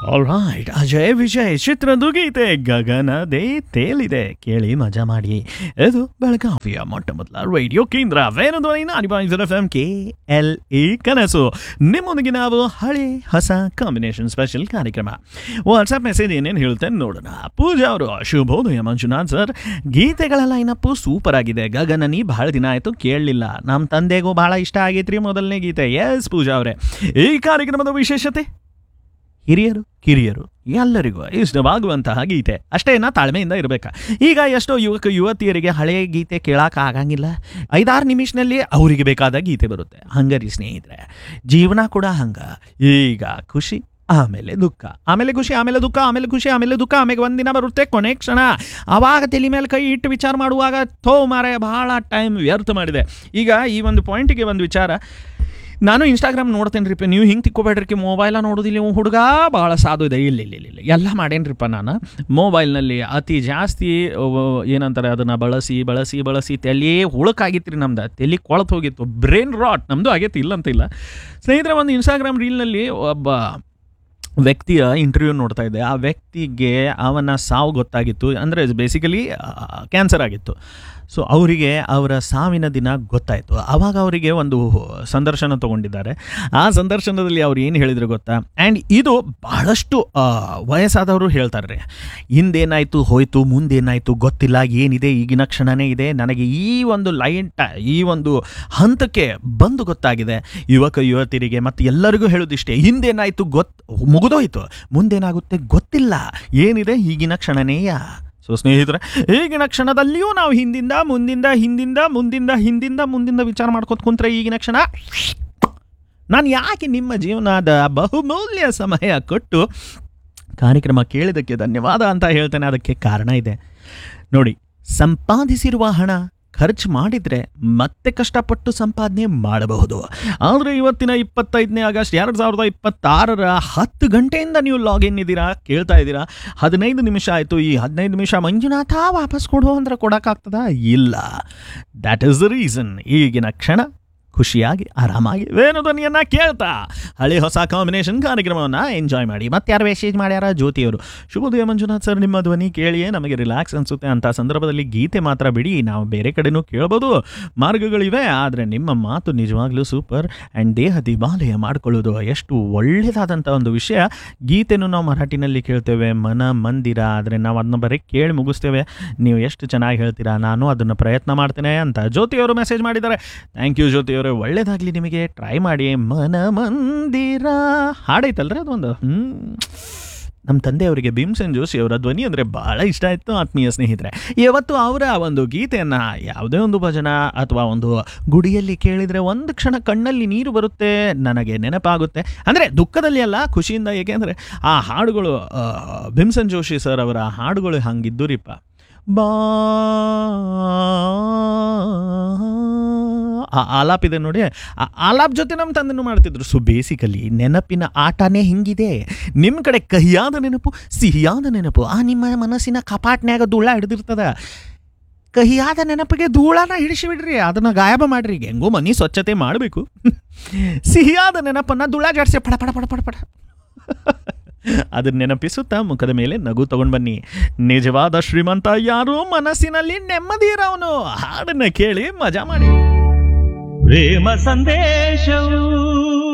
right Ajay Vijay ಚಿತ್ರದ ಗೀತೆ ಗಗನದೇ ತೇಲಿದೆ ಕೇಳಿ ಮಜಾ ಮಾಡಿ ಇದು ಬೆಳಗಾವಿಯ ಮೊಟ್ಟ ಮೊದಲ ರೇಡಿಯೋ ಕೇಂದ್ರ ವೇಣುಧ್ವನಿ ನಾನಿಬಾಯಿಸರ್ F M K L E ಕನಸು ನಿಮ್ಮೊಂದಿಗೆ ನಾವು ಹಳೆ ಹೊಸ ಕಾಂಬಿನೇಷನ್ ಸ್ಪೆಷಲ್ ಕಾರ್ಯಕ್ರಮ ವಾಟ್ಸಪ್ ಮೆಸೇಜ್ ಏನೇನು ಹೇಳ್ತೇನೆ ನೋಡೋಣ ಪೂಜಾ ಅವರು ಶುಭೋದಯ ಮಂಜುನಾಥ್ ಸರ್ ಗೀತೆಗಳ ಲೈನಪ್ಪು ಸೂಪರ್ ಆಗಿದೆ ಗಗನನಿ ಬಹಳ ದಿನ ಆಯಿತು ಕೇಳಲಿಲ್ಲ ನಮ್ಮ ತಂದೆಗೂ ಬಹಳ ಇಷ್ಟ ಆಗೈತ್ರಿ ಮೊದಲನೇ ಗೀತೆ ಎಸ್ ಪೂಜಾ ಅವರೇ ಈ ಕಾರ್ಯಕ್ರಮದ ವಿಶೇಷತೆ ಹಿರಿಯರು ಕಿರಿಯರು ಎಲ್ಲರಿಗೂ ಇಷ್ಟವಾಗುವಂತಹ ಗೀತೆ ಅಷ್ಟೇನ ತಾಳ್ಮೆಯಿಂದ ಇರಬೇಕಾ ಈಗ ಎಷ್ಟೋ ಯುವಕ ಯುವತಿಯರಿಗೆ ಹಳೆಯ ಗೀತೆ ಕೇಳಕ್ಕೆ ಆಗಂಗಿಲ್ಲ ಐದಾರು ನಿಮಿಷನಲ್ಲಿ ಅವರಿಗೆ ಬೇಕಾದ ಗೀತೆ ಬರುತ್ತೆ ಹಂಗರಿ ಸ್ನೇಹಿತರೆ ಜೀವನ ಕೂಡ ಹಂಗ ಈಗ ಖುಷಿ ಆಮೇಲೆ ದುಃಖ ಆಮೇಲೆ ಖುಷಿ ಆಮೇಲೆ ದುಃಖ ಆಮೇಲೆ ಖುಷಿ ಆಮೇಲೆ ದುಃಖ ಆಮೇಲೆ ಒಂದಿನ ಬರುತ್ತೆ ಕೊನೆ ಕ್ಷಣ ಆವಾಗ ತಲೆ ಮೇಲೆ ಕೈ ಇಟ್ಟು ವಿಚಾರ ಮಾಡುವಾಗ ಥೋ ಮಾರೆ ಬಹಳ ಟೈಮ್ ವ್ಯರ್ಥ ಮಾಡಿದೆ ಈಗ ಈ ಒಂದು ಪಾಯಿಂಟಿಗೆ ಒಂದು ವಿಚಾರ ನಾನು ಇನ್ಸ್ಟಾಗ್ರಾಮ್ ನೋಡ್ತೇನೆ ರೀ ನೀವು ಹಿಂಗೆ ತಿಕ್ಕೋಬೇಡ್ರಿ ಮೊಬೈಲ ನೋಡೋದಿಲ್ಲ ಇವ್ ಹುಡುಗ ಭಾಳ ಸಾಧು ಇದೆ ಇಲ್ಲ ಇಲ್ಲ ಇಲ್ಲ ಇಲ್ಲ ಎಲ್ಲ ಮಾಡೇನ್ರಿಪ್ಪ ನಾನು ಮೊಬೈಲ್ನಲ್ಲಿ ಅತಿ ಜಾಸ್ತಿ ಅವ್ ಏನಂತಾರೆ ಅದನ್ನು ಬಳಸಿ ಬಳಸಿ ಬಳಸಿ ತಲೆ ಹುಳುಕಾಗಿತ್ತು ರೀ ನಮ್ದು ತಲೆ ಕೊಳತು ಹೋಗಿತ್ತು ಬ್ರೈನ್ ರಾಟ್ ನಮ್ಮದು ಆಗೈತಿ ಇಲ್ಲ ಅಂತ ಇಲ್ಲ ಸ್ನೇಹಿತರೆ ಒಂದು ಇನ್ಸ್ಟಾಗ್ರಾಮ್ ರೀಲ್ನಲ್ಲಿ ಒಬ್ಬ ವ್ಯಕ್ತಿಯ ಇಂಟರ್ವ್ಯೂ ನೋಡ್ತಾ ಇದ್ದೆ ಆ ವ್ಯಕ್ತಿಗೆ ಅವನ ಸಾವು ಗೊತ್ತಾಗಿತ್ತು ಅಂದರೆ ಬೇಸಿಕಲಿ ಕ್ಯಾನ್ಸರ್ ಆಗಿತ್ತು ಸೊ ಅವರಿಗೆ ಅವರ ಸಾವಿನ ದಿನ ಗೊತ್ತಾಯಿತು ಆವಾಗ ಅವರಿಗೆ ಒಂದು ಸಂದರ್ಶನ ತೊಗೊಂಡಿದ್ದಾರೆ ಆ ಸಂದರ್ಶನದಲ್ಲಿ ಅವ್ರು ಏನು ಹೇಳಿದ್ರು ಗೊತ್ತಾ ಆ್ಯಂಡ್ ಇದು ಬಹಳಷ್ಟು ಆ, ವಯಸ್ಸಾದವರು ಹೇಳ್ತಾರೆ ರೀ ಹಿಂದೇನಾಯಿತು ಹೋಯಿತು ಮುಂದೇನಾಯಿತು ಗೊತ್ತಿಲ್ಲ ಏನಿದೆ ಈಗಿನ ಕ್ಷಣನೇ ಇದೆ ನನಗೆ ಈ ಒಂದು ಲೈನ್ ಟ ಈ ಒಂದು ಹಂತಕ್ಕೆ ಬಂದು ಗೊತ್ತಾಗಿದೆ ಯುವಕ ಯುವತಿಯರಿಗೆ ಮತ್ತು ಎಲ್ಲರಿಗೂ ಹೇಳೋದಿಷ್ಟೇ ಹಿಂದೇನಾಯಿತು ಗೊತ್ತು ಮುಗಿದೋಯ್ತು ಮುಂದೇನಾಗುತ್ತೆ ಗೊತ್ತಿಲ್ಲ ಏನಿದೆ ಈಗಿನ ಕ್ಷಣನೇಯ ಸೊ ಸ್ನೇಹಿತರೆ ಈಗಿನ ಕ್ಷಣದಲ್ಲಿಯೂ ನಾವು ಹಿಂದಿಂದ ಮುಂದಿಂದ ಹಿಂದಿಂದ ಮುಂದಿಂದ ಹಿಂದಿಂದ ಮುಂದಿಂದ ವಿಚಾರ ಮಾಡ್ಕೊತ ಕುಂತ್ರೆ ಈಗಿನ ಕ್ಷಣ ನಾನು ಯಾಕೆ ನಿಮ್ಮ ಜೀವನದ ಬಹುಮೂಲ್ಯ ಸಮಯ ಕೊಟ್ಟು ಕಾರ್ಯಕ್ರಮ ಕೇಳಿದ್ದಕ್ಕೆ ಧನ್ಯವಾದ ಅಂತ ಹೇಳ್ತೇನೆ ಅದಕ್ಕೆ ಕಾರಣ ಇದೆ ನೋಡಿ ಸಂಪಾದಿಸಿರುವ ಹಣ ಖರ್ಚು ಮಾಡಿದರೆ ಮತ್ತೆ ಕಷ್ಟಪಟ್ಟು ಸಂಪಾದನೆ ಮಾಡಬಹುದು ಆದರೆ ಇವತ್ತಿನ ಇಪ್ಪತ್ತೈದನೇ ಆಗಸ್ಟ್ ಎರಡು ಸಾವಿರದ ಇಪ್ಪತ್ತಾರರ ಹತ್ತು ಗಂಟೆಯಿಂದ ನೀವು ಲಾಗಿನ್ ಇದ್ದೀರಾ ಕೇಳ್ತಾ ಇದ್ದೀರಾ ಹದಿನೈದು ನಿಮಿಷ ಆಯಿತು ಈ ಹದಿನೈದು ನಿಮಿಷ ಮಂಜುನಾಥ ವಾಪಸ್ ಕೊಡು ಅಂದ್ರೆ ಕೊಡೋಕ್ಕಾಗ್ತದಾ ಇಲ್ಲ ದ್ಯಾಟ್ ಈಸ್ ದ ರೀಸನ್ ಈಗಿನ ಕ್ಷಣ ಖುಷಿಯಾಗಿ ಆರಾಮಾಗಿ ವೇಣುಧ್ವನಿಯನ್ನು ಕೇಳ್ತಾ ಹಳೆ ಹೊಸ ಕಾಂಬಿನೇಷನ್ ಕಾರ್ಯಕ್ರಮವನ್ನು ಎಂಜಾಯ್ ಮಾಡಿ ಮತ್ತೆ ಯಾರು ಮೆಸೇಜ್ ಮಾಡ್ಯಾರ ಜ್ಯೋತಿಯವರು ಶುಭೋದಯ ಮಂಜುನಾಥ್ ಸರ್ ನಿಮ್ಮ ಧ್ವನಿ ಕೇಳಿಯೇ ನಮಗೆ ರಿಲ್ಯಾಕ್ಸ್ ಅನಿಸುತ್ತೆ ಅಂತ ಸಂದರ್ಭದಲ್ಲಿ ಗೀತೆ ಮಾತ್ರ ಬಿಡಿ ನಾವು ಬೇರೆ ಕಡೆನೂ ಕೇಳ್ಬೋದು ಮಾರ್ಗಗಳಿವೆ ಆದರೆ ನಿಮ್ಮ ಮಾತು ನಿಜವಾಗ್ಲೂ ಸೂಪರ್ ಆ್ಯಂಡ್ ದೇಹ ದಿವಾಲಯ ಮಾಡ್ಕೊಳ್ಳೋದು ಎಷ್ಟು ಒಳ್ಳೆಯದಾದಂಥ ಒಂದು ವಿಷಯ ಗೀತೆನೂ ನಾವು ಮರಾಠಿನಲ್ಲಿ ಕೇಳ್ತೇವೆ ಮನ ಮಂದಿರ ಆದರೆ ನಾವು ಅದನ್ನ ಬರೀ ಕೇಳಿ ಮುಗಿಸ್ತೇವೆ ನೀವು ಎಷ್ಟು ಚೆನ್ನಾಗಿ ಹೇಳ್ತೀರಾ ನಾನು ಅದನ್ನು ಪ್ರಯತ್ನ ಮಾಡ್ತೇನೆ ಅಂತ ಜ್ಯೋತಿಯವರು ಮೆಸೇಜ್ ಮಾಡಿದ್ದಾರೆ ಥ್ಯಾಂಕ್ ಯು ಜ್ಯೋತಿಯವರೇ ಒಳ್ಳೇದಾಗಲಿ ನಿಮಗೆ ಟ್ರೈ ಮಾಡಿ ಮನ ಮಂದಿರ ಹಾಡೈತಲ್ರಿ ಅದೊಂದು ಹ್ಞೂ ನಮ್ಮ ತಂದೆಯವರಿಗೆ ಭೀಮ್ಸೆನ್ ಜೋಶಿ ಅವರ ಧ್ವನಿ ಅಂದರೆ ಭಾಳ ಇಷ್ಟ ಆಯಿತು ಆತ್ಮೀಯ ಸ್ನೇಹಿತರೆ ಇವತ್ತು ಅವರ ಒಂದು ಗೀತೆಯನ್ನು ಯಾವುದೇ ಒಂದು ಭಜನ ಅಥವಾ ಒಂದು ಗುಡಿಯಲ್ಲಿ ಕೇಳಿದರೆ ಒಂದು ಕ್ಷಣ ಕಣ್ಣಲ್ಲಿ ನೀರು ಬರುತ್ತೆ ನನಗೆ ನೆನಪಾಗುತ್ತೆ ಅಂದರೆ ದುಃಖದಲ್ಲಿ ಅಲ್ಲ ಖುಷಿಯಿಂದ ಏಕೆಂದರೆ ಆ ಹಾಡುಗಳು ಆ, ಭೀಮ್ಸೆನ್ ಜೋಶಿ ಸರ್ ಅವರ ಹಾಡುಗಳು ಹಂಗಿದ್ದು ರೀಪ ಬಾ ಆ ಆಲಾಪ್ ಇದೆ ನೋಡಿ ಆ ಆಲಾಪ್ ಜೊತೆ ನಮ್ಮ ತಂದೆನೂ ಮಾಡ್ತಿದ್ರು ಸೊ ಬೇಸಿಕಲಿ ನೆನಪಿನ ಆಟನೇ ಹಿಂಗಿದೆ ನಿಮ್ಮ ಕಡೆ ಕಹಿಯಾದ ನೆನಪು ಸಿಹಿಯಾದ ನೆನಪು ಆ ನಿಮ್ಮ ಮನಸ್ಸಿನ ಕಪಾಟ್ನ್ಯಾಗ ಧೂಳ ಹಿಡಿದಿರ್ತದ ಕಹಿಯಾದ ನೆನಪಿಗೆ ಧೂಳನ ಹಿಡಿಸಿಬಿಡ್ರಿ ಅದನ್ನು ಗಾಯಬ ಮಾಡ್ರಿ ಈಗ ಹೆಂಗೋ ಮನೆ ಸ್ವಚ್ಛತೆ ಮಾಡಬೇಕು ಸಿಹಿಯಾದ ನೆನಪನ್ನು ಧೂಳ ಜಾಡ್ಸಿ ಪಡ ಪಡ ಪಡ ಪಡ ಪಡ ಅದನ್ನ ನೆನಪಿಸುತ್ತಾ ಮುಖದ ಮೇಲೆ ನಗು ತಗೊಂಡು ಬನ್ನಿ ನಿಜವಾದ ಶ್ರೀಮಂತ ಯಾರು ಮನಸ್ಸಿನಲ್ಲಿ ನೆಮ್ಮದಿ ಇರೋನು ಹಾಡನ್ನ ಕೇಳಿ ಮಜಾ ಮಾಡಿ ಪ್ರೇಮ ಸಂದೇಶವು